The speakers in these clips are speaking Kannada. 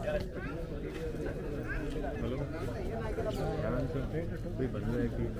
हेलो क्या नाम है सर कोई बंद है कि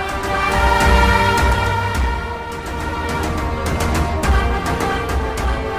¡Vamos!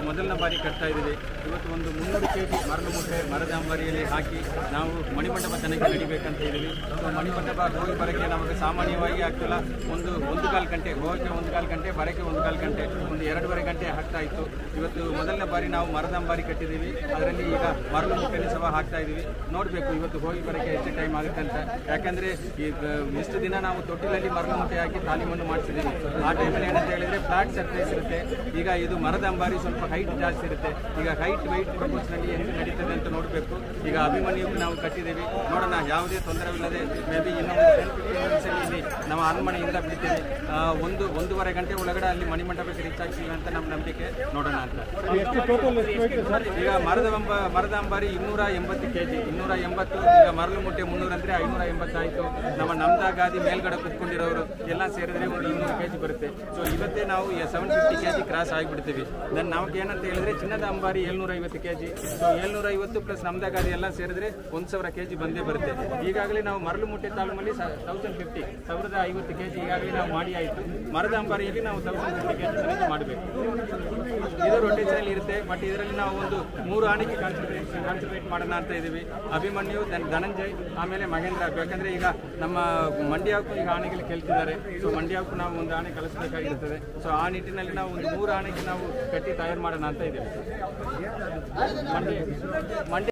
ಮೊದಲನೇ ಬಾರಿ ಕಟ್ತಾ ಇದ್ದೀವಿ ಇವತ್ತು ಒಂದು ಮುನ್ನೂರು ಕೆ ಜಿ ಮರಳು ಮೂಟೆ ಮರದ ಅಂಬಾರಿಯಲ್ಲಿ ಹಾಕಿ ನಾವು ಮಣಿಮಂಟಪ ತನಕ ನಡಿಬೇಕಂತ ಇದ್ದೀವಿ ಸೊ ಮಣಿಮಂಟಪ ಹೋಗಿ ಬರೋಕ್ಕೆ ನಮಗೆ ಸಾಮಾನ್ಯವಾಗಿ ಆಗ್ತಿಲ್ಲ ಒಂದು ಒಂದು ಕಾಲು ಗಂಟೆ ಹೋಗೋಕ್ಕೆ ಒಂದು ಕಾಲು ಗಂಟೆ ಬರೋಕ್ಕೆ ಒಂದು ಕಾಲು ಗಂಟೆ ಒಂದು ಎರಡೂವರೆ ಗಂಟೆ ಆಗ್ತಾ ಇತ್ತು ಇವತ್ತು ಮೊದಲನೇ ಬಾರಿ ನಾವು ಮರದ ಅಂಬಾರಿ ಕಟ್ಟಿದ್ದೀವಿ ಅದರಲ್ಲಿ ಈಗ ಮರಳು ಮೂಟೆಯಲ್ಲಿ ಸಹ ಹಾಕ್ತಾ ಇದ್ದೀವಿ ನೋಡಬೇಕು ಇವತ್ತು ಹೋಗಿ ಬರೋಕ್ಕೆ ಎಷ್ಟು ಟೈಮ್ ಆಗುತ್ತೆ ಅಂತ ಯಾಕಂದರೆ ಈಗ ಇಷ್ಟು ದಿನ ನಾವು ತೊಟ್ಟಿಲಲ್ಲಿ ಮರಳು ಮೂಟೆ ಹಾಕಿ ತಾಲೀಮನ್ನು ಮಾಡಿಸಿದ್ದೀವಿ ಆ ಟೈಮಲ್ಲಿ ಏನಂತ ಹೇಳಿದರೆ ಫ್ಲಾಟ್ ಸರ್ಫೇಸ್ ಇರುತ್ತೆ ಈಗ ಇದು ಮರದ ಅಂಬಾರಿ ಸ್ವಲ್ಪ ಹೈಟ್ ಜಾಸ್ತಿ ಇರುತ್ತೆ ಈಗ ಹೈಟ್ ವೈಟ್ ಪ್ರಪೋರ್ಷನಲ್ಲಿ ಏನು ನಡೀತದೆ ಅಂತ ನೋಡಬೇಕು ಈಗ ಅಭಿಮನ್ಯುಗೆ ನಾವು ಕಟ್ಟಿದ್ದೀವಿ ನೋಡೋಣ ಯಾವುದೇ ತೊಂದರೆವಿಲ್ಲದೆ ಮೇ ಬಿ ಇನ್ನೊಂದು ಟೆನ್ ಫಿಫ್ಟೀನ್ ಮಿನಿಟ್ಸಲ್ಲಿ ಇಲ್ಲಿ ನಾವು ಅರಮನೆಯಿಂದ ಬಿಡ್ತೀವಿ ಆ, ಒಂದು ಒಂದೂವರೆ ಗಂಟೆ ಒಳಗಡೆ ಅಲ್ಲಿ ಮಣಿಮಂಟಪಕ್ಕೆ ರೀಚ್ ಆಗ್ತೀವಿ ಅಂತ ನಮ್ಮ ನಂಬಿಕೆ ನೋಡೋಣ ಅಂತ ಎಷ್ಟು ಟೋಟಲ್ ಎಷ್ಟು ವೆಯ್ಟ್ ಸರ್ ಈಗ ಮರದ ಅಂಬ ಮರದ ಅಂಬಾರಿ ಇನ್ನೂರ ಎಂಬತ್ತು ಕೆ ಜಿ ಇನ್ನೂರ ಎಂಬತ್ತು ಈಗ ಮರಳು ಮುಟ್ಟೆ ಮುನ್ನೂರು ಅಂದರೆ ಐನೂರ ಎಂಬತ್ತಾಯಿತು ನಮ್ಮ ನಮ್ದ ಗಾದಿ ಮೇಲ್ಗಡೆ ಕುತ್ಕೊಂಡಿರೋರು ಎಲ್ಲ ಸೇರಿದ್ರೆ ಒಂದು ಇನ್ನೂರು ಕೆ ಜಿ ಬರುತ್ತೆ ಸೊ ಇವತ್ತೇ ನಾವು seven fifty K G cross ಆಗಿಬಿಡ್ತೀವಿ ದೆನ್ ನಮ್ಗೆ ಏನಂತ ಹೇಳಿದ್ರೆ ಚಿನ್ನದ ಅಂಬಾರಿ ಏಳ್ನೂರ ಐವತ್ತು ಕೆ ಜಿ ಸೊ ಏಳ್ನೂರ ಐವತ್ತು ಪ್ಲಸ್ ನಮ್ದ ಗಾದಿ ಎಲ್ಲ ಸೇರಿದ್ರೆ ಒಂದು ಸಾವಿರ ಕೆ ಜಿ ಬಂದೇ ಬರುತ್ತೆ ಈಗಾಗಲೇ ನಾವು ಮರಳು ಮುಟ್ಟೆ ತಾಲೂಮಲ್ಲಿ ತೌಸಂಡ್ ಫಿಫ್ಟಿ ಸಾವಿರದ ಐವತ್ತು ಕೆ ಜಿ ಈಗಾಗಲೇ ನಾವು ಮಾಡಿ ಆಯಿತು ಮರದ ಅಂಬಾರಿಯಲ್ಲಿ ನಾವು ತೌಸಂಡ್ ಫಿಫ್ಟಿ ಕೆ ಜಿ ಮಾಡಬೇಕು ಇದು ರೊಟೇಷನ್ ಇರುತ್ತೆ ಬಟ್ ಇದರಲ್ಲಿ ನಾವು ಒಂದು ಮೂರು ಆನೆಗೆ ಕಾನ್ಸಂಟ್ರೇಟ್ ಕಾನ್ಸಂಟ್ರೇಟ್ ಮಾಡೋಣ ಅಂತ ಇದ್ದೀವಿ ಅಭಿಮನ್ಯು ದನ್ ಧನಂಜಯ್ ಆಮೇಲೆ ಮಹೇಂದ್ರ ಯಾಕಂದ್ರೆ ಈಗ ನಮ್ಮ ಮಂಡ್ಯಕ್ಕೂ ಈಗ ಆನೆಗಳು ಕೇಳ್ತಿದ್ದಾರೆ ಸೊ ಮಂಡ್ಯಕ್ಕೂ ನಾವು ಒಂದು ಆನೆ ಕಳಿಸಬೇಕಾಗಿರ್ತದೆ ಸೊ ಆ ನಿಟ್ಟಿನಲ್ಲಿ ನಾವು ಒಂದು ಮೂರು ಆನೆಗೆ ನಾವು ಕಟ್ಟಿ ತಯಾರು ಮಾಡೋಣ ಅಂತ ಇದ್ದೀವಿ ಮಂಡ್ಯ ಮಂಡ್ಯ